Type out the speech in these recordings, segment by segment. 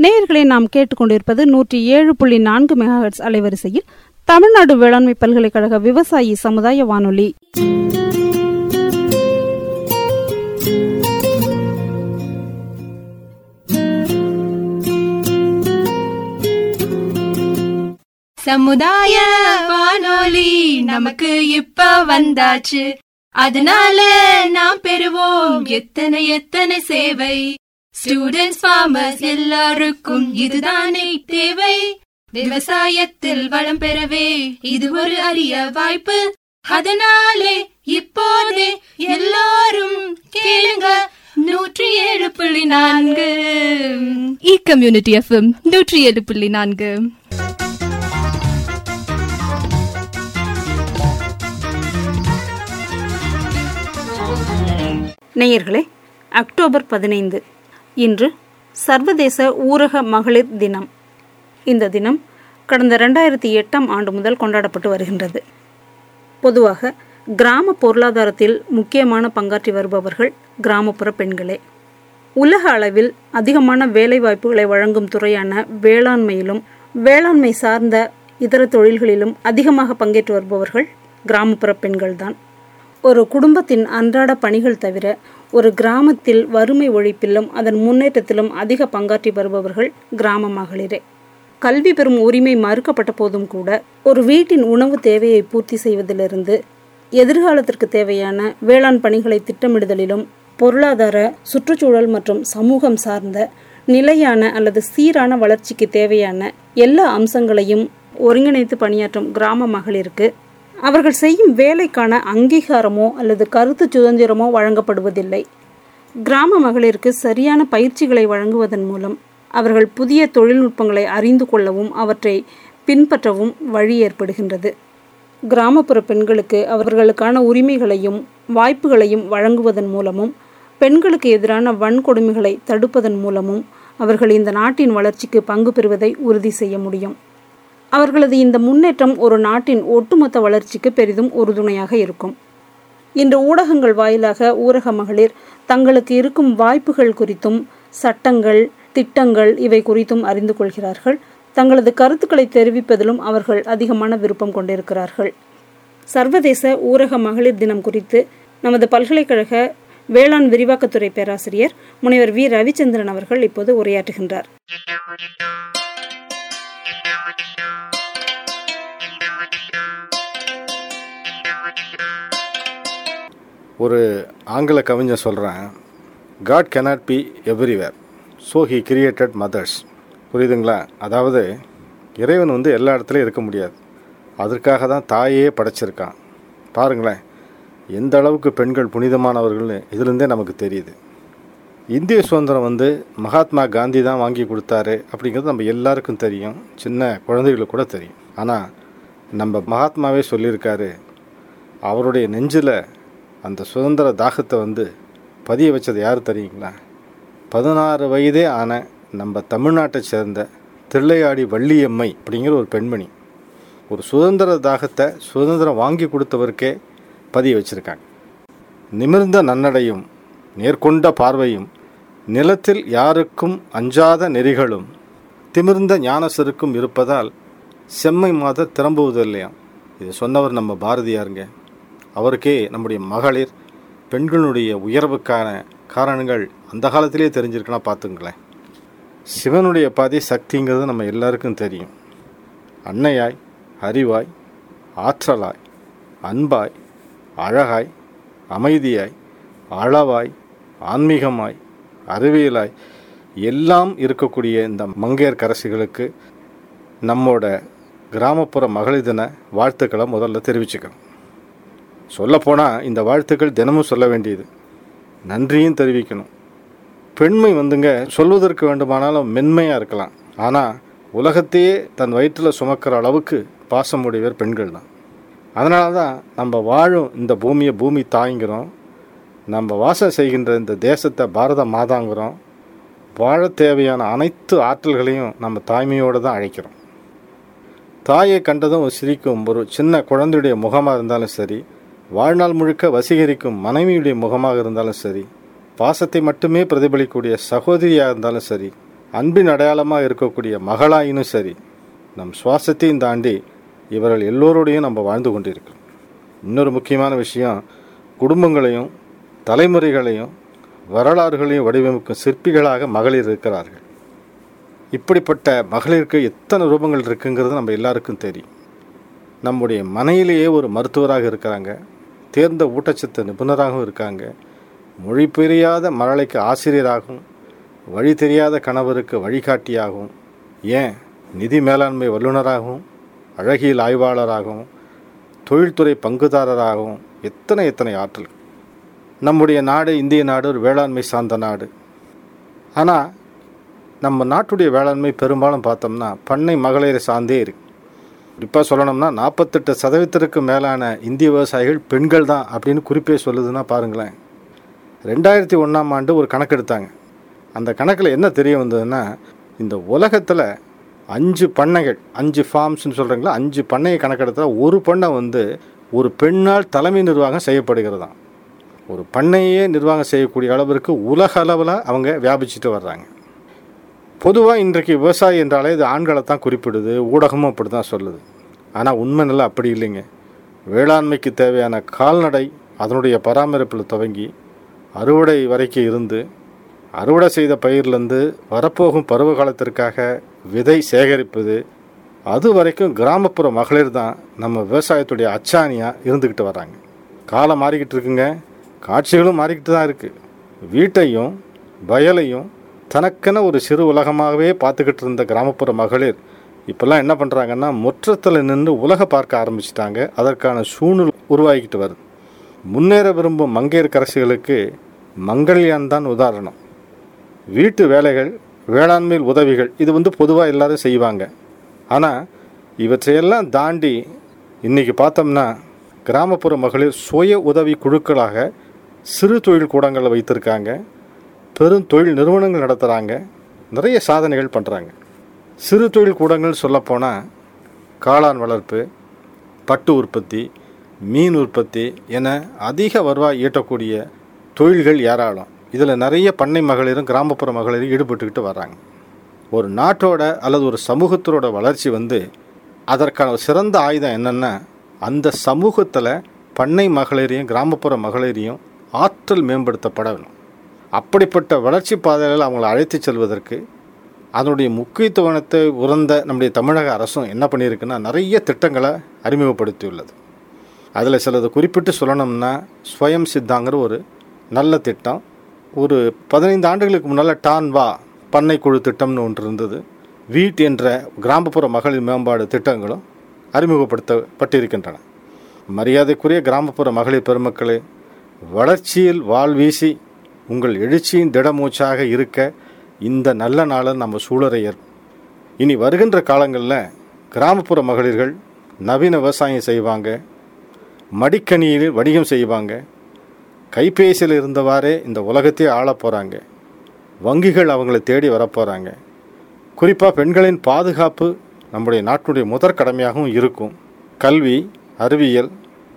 நேயர்களை நாம் கேட்டுக்கொண்டிருப்பது நூற்றி ஏழு புள்ளி நான்கு மெகாஹெட்ஸ் அலைவரிசையில் தமிழ்நாடு வேளாண்மை பல்கலைக்கழக விவசாயி சமுதாய வானொலி சமுதாய வானொலி நமக்கு இப்ப வந்தாச்சு அதனால நாம் பெறுவோம் எத்தனை எத்தனை சேவை ஸ்டூடெண்ட்ஸ் ஃபார்மர்ஸ் எல்லாருக்கும் இதுதானே தேவை விவசாயத்தில் வளம் பெறவே இது ஒரு அரிய வாய்ப்பு அதனாலே இப்போதே எல்லாரும் கேளுங்க நூற்றி ஏழு புள்ளி நான்கு இ கம்யூனிட்டி எஃப்எம் நூற்றி ஏழு புள்ளி நான்கு நேயர்களே அக்டோபர் பதினைந்து இன்று சர்வதேச ஊரக மகளிர் தினம் இந்த தினம் கடந்த ரெண்டாயிரத்தி எட்டாம் ஆண்டு முதல் கொண்டாடப்பட்டு வருகின்றது பொதுவாக கிராம பொருளாதாரத்தில் முக்கியமான பங்காற்றி வருபவர்கள் கிராமப்புற பெண்களே உலக அளவில் அதிகமான வேலைவாய்ப்புகளை வழங்கும் துறையான வேளாண்மையிலும் வேளாண்மை சார்ந்த இதர தொழில்களிலும் அதிகமாக பங்கேற்று வருபவர்கள் கிராமப்புற பெண்கள்தான் ஒரு குடும்பத்தின் அன்றாட பணிகள் தவிர ஒரு கிராமத்தில் வறுமை ஒழிப்பிலும் அதன் முன்னேற்றத்திலும் அதிக பங்காற்றி வருபவர்கள் கிராம மகளிரே கல்வி பெறும் உரிமை மறுக்கப்பட்ட போதும் கூட ஒரு வீட்டின் உணவு தேவையை பூர்த்தி செய்வதிலிருந்து எதிர்காலத்திற்கு தேவையான வேளாண் பணிகளை திட்டமிடுதலிலும் பொருளாதார சுற்றுச்சூழல் மற்றும் சமூகம் சார்ந்த நிலையான அல்லது சீரான வளர்ச்சிக்கு தேவையான எல்லா அம்சங்களையும் ஒருங்கிணைத்து பணியாற்றும் கிராம மகளிருக்கு அவர்கள் செய்யும் வேலைக்கான அங்கீகாரமோ அல்லது கருத்து சுதந்திரமோ வழங்கப்படுவதில்லை கிராம மகளிருக்கு சரியான பயிற்சிகளை வழங்குவதன் மூலம் அவர்கள் புதிய தொழில்நுட்பங்களை அறிந்து கொள்ளவும் அவற்றை பின்பற்றவும் வழி ஏற்படுகின்றது கிராமப்புற பெண்களுக்கு அவர்களுக்கான உரிமைகளையும் வாய்ப்புகளையும் வழங்குவதன் மூலமும் பெண்களுக்கு எதிரான வன்கொடுமைகளை தடுப்பதன் மூலமும் அவர்கள் இந்த நாட்டின் வளர்ச்சிக்கு பங்கு பெறுவதை உறுதி செய்ய முடியும் அவர்களது இந்த முன்னேற்றம் ஒரு நாட்டின் ஒட்டுமொத்த வளர்ச்சிக்கு பெரிதும் உறுதுணையாக இருக்கும் இன்று ஊடகங்கள் வாயிலாக ஊரக மகளிர் தங்களுக்கு இருக்கும் வாய்ப்புகள் குறித்தும் சட்டங்கள் திட்டங்கள் இவை குறித்தும் அறிந்து கொள்கிறார்கள் தங்களது கருத்துக்களை தெரிவிப்பதிலும் அவர்கள் அதிகமான விருப்பம் கொண்டிருக்கிறார்கள் சர்வதேச ஊரக மகளிர் தினம் குறித்து நமது பல்கலைக்கழக வேளாண் விரிவாக்கத்துறை பேராசிரியர் முனைவர் வி ரவிச்சந்திரன் அவர்கள் இப்போது உரையாற்றுகின்றார் ஒரு ஆங்கில கவிஞர் சொல்கிறேன் God cannot be everywhere so he created mothers புரியுதுங்களா அதாவது இறைவன் வந்து எல்லா இடத்துலையும் இருக்க முடியாது அதற்காக தான் தாயே படைச்சிருக்கான் பாருங்களேன் எந்த அளவுக்கு பெண்கள் புனிதமானவர்கள்னு இதுலேருந்தே நமக்கு தெரியுது இந்திய சுதந்திரம் வந்து மகாத்மா காந்தி தான் வாங்கி கொடுத்தாரு அப்படிங்கிறது நம்ம எல்லாருக்கும் தெரியும் சின்ன குழந்தைகளுக்கு கூட தெரியும் ஆனால் நம்ம மகாத்மாவே சொல்லியிருக்காரு அவருடைய நெஞ்சில் அந்த சுதந்திர தாகத்தை வந்து பதிய வச்சது யார் தெரியுங்களா பதினாறு வயதே ஆன நம்ம தமிழ்நாட்டை சேர்ந்த தில்லையாடி வள்ளியம்மை அப்படிங்கிற ஒரு பெண்மணி ஒரு சுதந்திர தாகத்தை சுதந்திரம் வாங்கி கொடுத்தவருக்கே பதிய வச்சுருக்காங்க நிமிர்ந்த நன்னடையும் நேர்கொண்ட பார்வையும் நிலத்தில் யாருக்கும் அஞ்சாத நெறிகளும் திமிர்ந்த ஞானசருக்கும் இருப்பதால் செம்மை மாத திரும்புவதில்லையாம் இது சொன்னவர் நம்ம பாரதியாருங்க அவருக்கே நம்முடைய மகளிர் பெண்களுடைய உயர்வுக்கான காரணங்கள் அந்த காலத்திலே தெரிஞ்சிருக்குன்னா பார்த்துங்களேன் சிவனுடைய பாதி சக்திங்கிறது நம்ம எல்லாருக்கும் தெரியும் அன்னையாய் அறிவாய் ஆற்றலாய் அன்பாய் அழகாய் அமைதியாய் அளவாய் ஆன்மீகமாய் அறிவியலாய் எல்லாம் இருக்கக்கூடிய இந்த மங்கையர் கரசிகளுக்கு நம்மோட கிராமப்புற மகளிர் தின வாழ்த்துக்களை முதல்ல தெரிவிச்சுக்கிறோம் சொல்லப்போனால் இந்த வாழ்த்துக்கள் தினமும் சொல்ல வேண்டியது நன்றியும் தெரிவிக்கணும் பெண்மை வந்துங்க சொல்வதற்கு வேண்டுமானாலும் மென்மையாக இருக்கலாம் ஆனால் உலகத்தையே தன் வயிற்றில் சுமக்கிற அளவுக்கு பாசமுடையவர் பெண்கள் தான் அதனால தான் நம்ம வாழும் இந்த பூமியை பூமி தாய்ங்கிறோம் நம்ம வாசம் செய்கின்ற இந்த தேசத்தை பாரத மாதாங்கிறோம் வாழ தேவையான அனைத்து ஆற்றல்களையும் நம்ம தாய்மையோடு தான் அழைக்கிறோம் தாயை கண்டதும் சிரிக்கும் ஒரு சின்ன குழந்தையுடைய முகமாக இருந்தாலும் சரி வாழ்நாள் முழுக்க வசீகரிக்கும் மனைவியுடைய முகமாக இருந்தாலும் சரி பாசத்தை மட்டுமே பிரதிபலிக்கக்கூடிய சகோதரியாக இருந்தாலும் சரி அன்பின் அடையாளமாக இருக்கக்கூடிய மகளாயினும் சரி நம் சுவாசத்தையும் தாண்டி இவர்கள் எல்லோரோடையும் நம்ம வாழ்ந்து கொண்டிருக்கிறோம் இன்னொரு முக்கியமான விஷயம் குடும்பங்களையும் தலைமுறைகளையும் வரலாறுகளையும் வடிவமைக்கும் சிற்பிகளாக மகளிர் இருக்கிறார்கள் இப்படிப்பட்ட மகளிருக்கு எத்தனை ரூபங்கள் இருக்குங்கிறது நம்ம எல்லாருக்கும் தெரியும் நம்முடைய மனையிலேயே ஒரு மருத்துவராக இருக்கிறாங்க தேர்ந்த ஊட்டச்சத்து நிபுணராகவும் இருக்காங்க மொழி புரியாத மழலைக்கு ஆசிரியராகவும் வழி தெரியாத கணவருக்கு வழிகாட்டியாகவும் ஏன் நிதி மேலாண்மை வல்லுநராகவும் அழகியல் ஆய்வாளராகவும் தொழில்துறை பங்குதாரராகவும் எத்தனை எத்தனை ஆற்றல் நம்முடைய நாடு இந்திய நாடு ஒரு வேளாண்மை சார்ந்த நாடு ஆனால் நம்ம நாட்டுடைய வேளாண்மை பெரும்பாலும் பார்த்தோம்னா பண்ணை மகளிரை சார்ந்தே இருக்கு குறிப்பாக சொல்லணும்னா நாற்பத்தெட்டு சதவீதத்திற்கு மேலான இந்திய விவசாயிகள் பெண்கள் தான் அப்படின்னு குறிப்பே சொல்லுதுன்னா பாருங்களேன் ரெண்டாயிரத்தி ஒன்றாம் ஆண்டு ஒரு கணக்கு எடுத்தாங்க அந்த கணக்கில் என்ன தெரிய வந்ததுன்னா இந்த உலகத்தில் அஞ்சு பண்ணைகள் அஞ்சு ஃபார்ம்ஸ்னு சொல்கிறீங்களா அஞ்சு பண்ணையை கணக்கெடுத்தால் ஒரு பண்ணை வந்து ஒரு பெண்ணால் தலைமை நிர்வாகம் செய்யப்படுகிறதாம் ஒரு பண்ணையே நிர்வாகம் செய்யக்கூடிய அளவிற்கு உலக அளவில் அவங்க வியாபிச்சுட்டு வர்றாங்க பொதுவாக இன்றைக்கு விவசாயி என்றாலே இது ஆண்களை தான் குறிப்பிடுது ஊடகமும் அப்படி தான் சொல்லுது ஆனால் உண்மை நிலை அப்படி இல்லைங்க வேளாண்மைக்கு தேவையான கால்நடை அதனுடைய பராமரிப்பில் துவங்கி அறுவடை வரைக்கும் இருந்து அறுவடை செய்த பயிர்லேருந்து வரப்போகும் பருவ காலத்திற்காக விதை சேகரிப்பது அது வரைக்கும் கிராமப்புற மகளிர் தான் நம்ம விவசாயத்துடைய அச்சாணியாக இருந்துக்கிட்டு வராங்க காலம் மாறிக்கிட்டு இருக்குங்க காட்சிகளும் மாறிக்கிட்டு தான் இருக்குது வீட்டையும் வயலையும் தனக்கென ஒரு சிறு உலகமாகவே பார்த்துக்கிட்டு இருந்த கிராமப்புற மகளிர் இப்போல்லாம் என்ன பண்ணுறாங்கன்னா முற்றத்தில் நின்று உலக பார்க்க ஆரம்பிச்சிட்டாங்க அதற்கான சூழ்நிலை உருவாகிக்கிட்டு வருது முன்னேற விரும்பும் மங்கையர்க்கரசிகளுக்கு மங்கள்யான் தான் உதாரணம் வீட்டு வேலைகள் வேளாண்மையில் உதவிகள் இது வந்து பொதுவாக எல்லாரும் செய்வாங்க ஆனால் இவற்றையெல்லாம் தாண்டி இன்றைக்கி பார்த்தோம்னா கிராமப்புற மகளிர் சுய உதவி குழுக்களாக சிறு தொழில் கூடங்களை வைத்திருக்காங்க பெரும் தொழில் நிறுவனங்கள் நடத்துகிறாங்க நிறைய சாதனைகள் பண்ணுறாங்க சிறு தொழில் கூடங்கள் சொல்லப்போனால் காளான் வளர்ப்பு பட்டு உற்பத்தி மீன் உற்பத்தி என அதிக வருவாய் ஈட்டக்கூடிய தொழில்கள் ஏராளம் இதில் நிறைய பண்ணை மகளிரும் கிராமப்புற மகளிரும் ஈடுபட்டுக்கிட்டு வர்றாங்க ஒரு நாட்டோட அல்லது ஒரு சமூகத்தோட வளர்ச்சி வந்து அதற்கான ஒரு சிறந்த ஆயுதம் என்னென்னா அந்த சமூகத்தில் பண்ணை மகளிரையும் கிராமப்புற மகளிரையும் ஆற்றல் மேம்படுத்தப்பட வேணும் அப்படிப்பட்ட வளர்ச்சி பாதையில் அவங்களை அழைத்து செல்வதற்கு அதனுடைய முக்கியத்துவத்தை உறந்த நம்முடைய தமிழக அரசும் என்ன பண்ணியிருக்குன்னா நிறைய திட்டங்களை அறிமுகப்படுத்தியுள்ளது அதில் சிலது குறிப்பிட்டு சொல்லணும்னா ஸ்வயம் சித்தாங்கிற ஒரு நல்ல திட்டம் ஒரு பதினைந்து ஆண்டுகளுக்கு முன்னால் டான்வா பண்ணைக்குழு திட்டம்னு ஒன்று இருந்தது வீட் என்ற கிராமப்புற மகளிர் மேம்பாடு திட்டங்களும் அறிமுகப்படுத்தப்பட்டிருக்கின்றன மரியாதைக்குரிய கிராமப்புற மகளிர் பெருமக்களே வளர்ச்சியில் வாழ்வீசி உங்கள் எழுச்சியின் திடமூச்சாக இருக்க இந்த நல்ல நாளை நம்ம சூழறையர் இனி வருகின்ற காலங்களில் கிராமப்புற மகளிர்கள் நவீன விவசாயம் செய்வாங்க மடிக்கணியில் வணிகம் செய்வாங்க கைபேசியில் இருந்தவாறே இந்த உலகத்தையே ஆளப் போகிறாங்க வங்கிகள் அவங்களை தேடி வரப்போகிறாங்க குறிப்பாக பெண்களின் பாதுகாப்பு நம்முடைய நாட்டினுடைய முதற் கடமையாகவும் இருக்கும் கல்வி அறிவியல்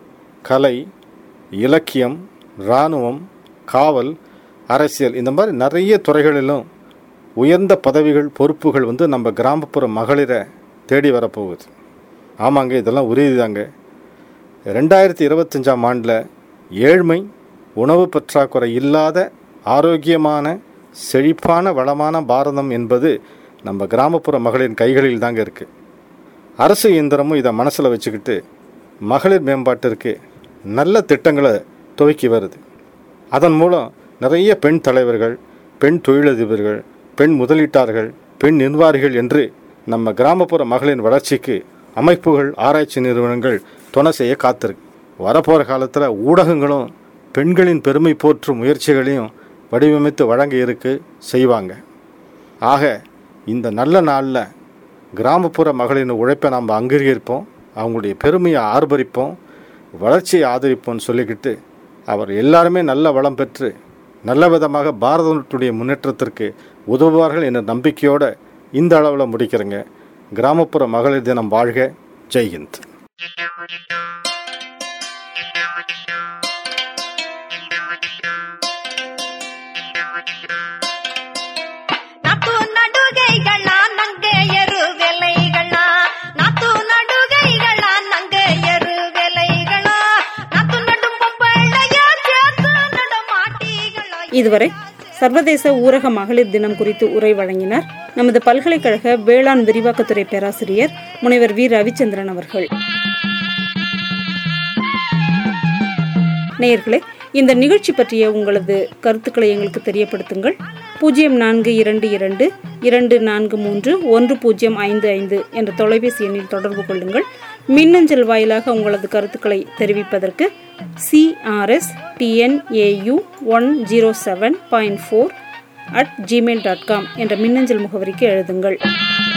கலை இலக்கியம் இராணுவம் காவல் அரசியல் இந்த மாதிரி நிறைய துறைகளிலும் உயர்ந்த பதவிகள் பொறுப்புகள் வந்து நம்ம கிராமப்புற மகளிரை தேடி வரப்போகுது ஆமாங்க இதெல்லாம் உறுதிதாங்க ரெண்டாயிரத்தி இருபத்தஞ்சாம் ஆண்டில் ஏழ்மை உணவு பற்றாக்குறை இல்லாத ஆரோக்கியமான செழிப்பான வளமான பாரதம் என்பது நம்ம கிராமப்புற மகளிரின் கைகளில் தாங்க இருக்குது அரசு இயந்திரமும் இதை மனசில் வச்சுக்கிட்டு மகளிர் மேம்பாட்டிற்கு நல்ல திட்டங்களை துவக்கி வருது அதன் மூலம் நிறைய பெண் தலைவர்கள் பெண் தொழிலதிபர்கள் பெண் முதலீட்டாளர்கள் பெண் நிர்வாகிகள் என்று நம்ம கிராமப்புற மகளிரின் வளர்ச்சிக்கு அமைப்புகள் ஆராய்ச்சி நிறுவனங்கள் துணை செய்ய காத்திருக்கு வரப்போகிற காலத்தில் ஊடகங்களும் பெண்களின் பெருமை போற்றும் முயற்சிகளையும் வடிவமைத்து வழங்க இருக்கு செய்வாங்க ஆக இந்த நல்ல நாளில் கிராமப்புற மகளிரின் உழைப்பை நாம் அங்கீகரிப்போம் அவங்களுடைய பெருமையை ஆர்ப்பரிப்போம் வளர்ச்சியை ஆதரிப்போம்னு சொல்லிக்கிட்டு அவர் எல்லாருமே நல்ல வளம் பெற்று நல்ல விதமாக பாரதத்துடைய முன்னேற்றத்திற்கு உதவுவார்கள் என்ற நம்பிக்கையோடு இந்த அளவில் முடிக்கிறேங்க கிராமப்புற மகளிர் தினம் வாழ்க ஜெய்ஹிந்த் நப்பு நடு இதுவரை சர்வதேச ஊரக மகளிர் தினம் குறித்து உரை வழங்கினார் நமது பல்கலைக்கழக வேளாண் விரிவாக்கத்துறை பேராசிரியர் முனைவர் வி ரவிச்சந்திரன் அவர்கள் நேயர்களே இந்த நிகழ்ச்சி பற்றிய உங்களது கருத்துக்களை எங்களுக்கு தெரியப்படுத்துங்கள் பூஜ்ஜியம் நான்கு இரண்டு இரண்டு இரண்டு நான்கு மூன்று ஒன்று பூஜ்ஜியம் ஐந்து ஐந்து என்ற தொலைபேசி எண்ணில் தொடர்பு கொள்ளுங்கள் மின்னஞ்சல் வாயிலாக உங்களது கருத்துக்களை தெரிவிப்பதற்கு CRS TNAU one zero seven point four at Gmail dot com என்ற மின்னஞ்சல் முகவரிக்கு எழுதுங்கள்